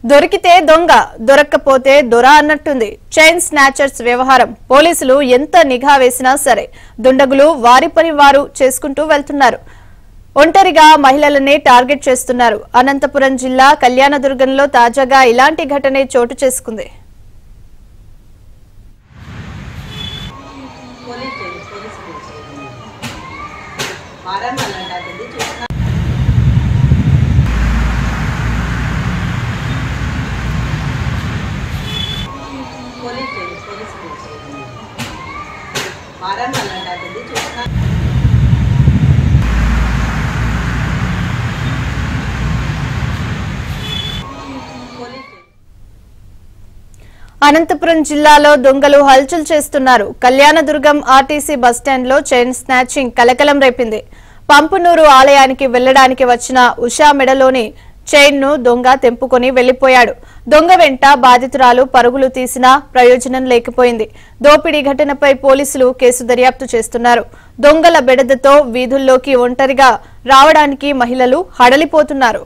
దొరికితే దొంగ దొరక్కపోతే దొర అన్నట్టుంది చైన్ స్నాచర్స్ వ్యవహారం పోలీసులు ఎంత నిఘా వేసినా సరే దుండగులు వారి పని వారు చేసుకుంటూ వెళ్తున్నారు ఒంటరిగా మహిళలనే టార్గెట్ చేస్తున్నారు అనంతపురం జిల్లా కళ్యాణదుర్గంలో తాజాగా ఇలాంటి ఘటనే చోటు చేసుకుంది పోలీస్ స్టేషన్ పోలీస్ స్టేషన్ మారన్ వాళ్ళంటే అది చూసిన పోలీస్ స్టేషన్ పోలీస్ స్టేషన్ మారన్ వాళ్ళంటే అది చూసిన పోలీస్ స్టేషన్ అనంతపురం జిల్లాలో దొంగలు హల్చల్ చేస్తున్నారు కళ్యాణదుర్గం ఆర్టీసీ బస్టాండ్లో చైన్ స్నాచింగ్ కలకలం రేపింది పంపునూరు ఆలయానికి వెళ్లడానికి వచ్చిన ఉషా మెడలోని చైన్ ను దొంగ తెంపుకొని వెళ్లిపోయాడు దొంగ వెంట బాధితురాలు పరుగులు తీసినా ప్రయోజనం లేకపోయింది దోపిడీ ఘటనపై పోలీసులు కేసు దర్యాప్తు చేస్తున్నారు దొంగల బెడదతో వీధుల్లోకి ఒంటరిగా రావడానికి మహిళలు హడలిపోతున్నారు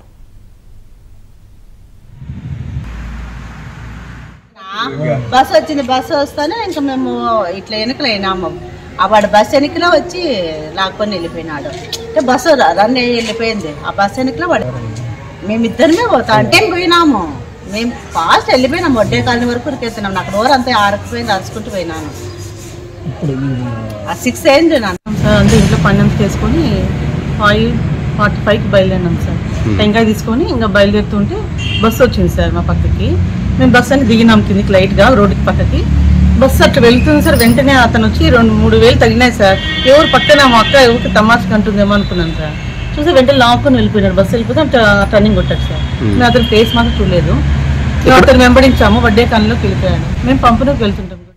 బస్సు వచ్చింది బస్సు వస్తానే ఇంకా మేము ఇట్లా వెనుకలు అయినాము ఆ వాడు బస్సు వెనుకలో వచ్చి లాక్కొని వెళ్ళిపోయినాడు అంటే బస్సు ర- రన్ అయ్యి వెళ్ళిపోయింది ఆ బస్సు వెనుకలో వాడు మేమిద్దరమే పోతా అంటే పోయినాము మేము ఫాస్ట్ వెళ్ళిపోయినాము వడ్డే కాలనీ వరకు ఉరికెత్తున్నాం నాకు డోర్ అంతా ఆరకపోయింది అరుచుకుంటూ పోయినాను ఆ సిక్స్ అయింది నన్ను సార్ అంతే ఇంట్లో పని అంతా చేసుకొని ఫైవ్ ఫార్టీ ఫైవ్కి బయలుదేరినాం సార్ టెంకాయ తీసుకొని ఇంకా బయలుదేరుతుంటే బస్సు వచ్చింది సార్ మా పక్కకి మేము బస్సు అని దిగినాం కిందికి లైట్గా రోడ్డుకి పక్కకి బస్సు అట్లా వెళ్తుంది సార్ వెంటనే అతను వచ్చి రెండు మూడు వేలు తగినాయి సార్ ఎవరు పక్కన మా అక్క ఎవరికి తమాషకి అంటుందేమో అనుకున్నాను సార్ చూసి వెంటనే లాక్కొని వెళ్ళిపోయినాడు బస్సు వెళ్ళిపోతే అట్లా టర్నింగ్ కొట్టాడు సార్ మేము అతని ఫేస్ మాత్రం చూడలేదు మేము అతను వెంబడించాము వడ్డే కాలంలోకి వెళ్ళిపోయాడు మేము పంపులోకి వెళ్తుంటాం